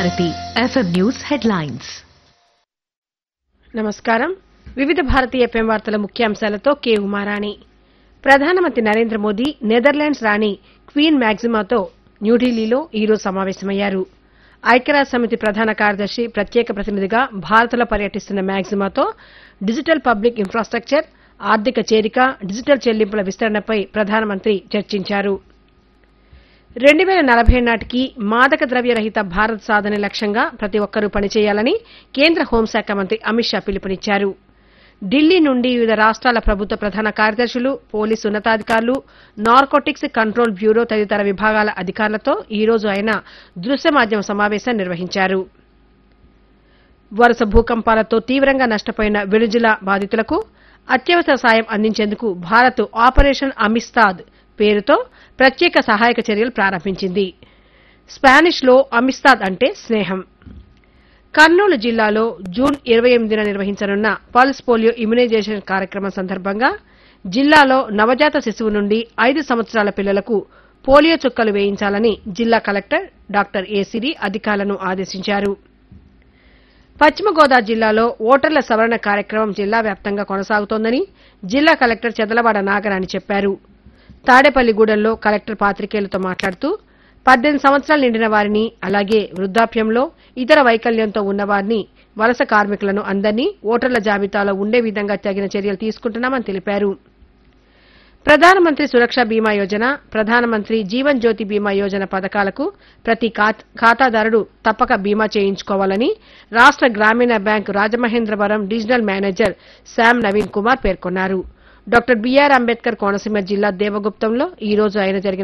Bharati FM news headlines నమస్కారం వివిధ భారతీయ FM వార్తల ముఖ్యాంశాలతో కె ఉమారాణి ప్రధానమంత్రి నరేంద్ర మోదీ నెదర్లాండ్స్ రాణి క్వీన్ మ్యాగ్జిమాతో న్యూఢిల్లీలో ఈరోజు సమావేశమయ్యారు ఐక్యరాజ్య సమితి ప్రధాన కార్యదర్శి ప్రత్యేక ప్రతినిధిగా భారత్లో పర్యటిస్తున్న మ్యాగ్జిమాతో డిజిటల్ పబ్లిక్ ఇన్ఫ్రాస్ట్రక్చర్ ఆర్థిక చేరిక డిజిటల్ చెల్లింపుల విస్తరణపై ప్రధానమంత్రి చర్చించారు రెండు వేల నలభై నాటికి మాదక ద్రవ్య రహిత భారత్ సాధనే లక్ష్యంగా ప్రతి ఒక్కరూ పనిచేయాలని కేంద్ర హోంశాఖ మంత్రి అమిత్ షా పిలుపునిచ్చారు ఢిల్లీ నుండి వివిధ రాష్ట్రాల ప్రభుత్వ ప్రధాన కార్యదర్శులు పోలీసు ఉన్నతాధికారులు నార్కోటిక్స్ కంట్రోల్ బ్యూరో తదితర విభాగాల అధికారులతో ఈ రోజు ఆయన దృశ్య మాధ్యమ సమావేశం నిర్వహించారు వరుస భూకంపాలతో తీవ్రంగా నష్టపోయిన వెనుజులా బాధితులకు అత్యవసర సాయం అందించేందుకు భారత్ ఆపరేషన్ అమిస్తాద్ పేరుతో ప్రత్యేక సహాయక చర్యలు ప్రారంభించింది స్పానిష్ లో అమిస్తాద్ అంటే స్నేహం కర్నూలు జిల్లాలో జూన్ ఇరవై ఎనిమిదిన నిర్వహించనున్న పల్స్ పోలియో ఇమ్యునైజేషన్ కార్యక్రమం సందర్భంగా జిల్లాలో నవజాత శిశువు నుండి ఐదు సంవత్సరాల పిల్లలకు పోలియో చుక్కలు వేయించాలని జిల్లా కలెక్టర్ డాక్టర్ ఏ సిరి అధికారులను ఆదేశించారు పశ్చిమ గోదావరి జిల్లాలో ఓటర్ల సవరణ కార్యక్రమం జిల్లా వ్యాప్తంగా కొనసాగుతోందని జిల్లా కలెక్టర్ చెదలవాడ నాగరాణి చెప్పారు తాడేపల్లిగూడెంలో కలెక్టర్ పాత్రికేయులతో మాట్లాడుతూ పద్దెనిమిది సంవత్సరాలు నిండిన వారిని అలాగే వృద్ధాప్యంలో ఇతర వైకల్యంతో ఉన్నవారిని వలస కార్మికులను అందరినీ ఓటర్ల జాబితాలో ఉండే విధంగా తగిన చర్యలు తీసుకుంటున్నామని తెలిపారు ప్రధానమంత్రి సురక్ష బీమా యోజన ప్రధానమంత్రి జీవన్ జ్యోతి బీమా యోజన పథకాలకు ప్రతి ఖాత్- ఖాతాదారుడు తప్పక బీమా చేయించుకోవాలని రాష్ట గ్రామీణ bank Rajamahendravaram divisional manager Sam Naveen Kumar పేర్కొన్నారు డాక్టర్ బీఆర్ అంబేద్కర్ కోనసీమ జిల్లా దేవగుప్తంలో ఈ రోజు ఆయన జరిగిన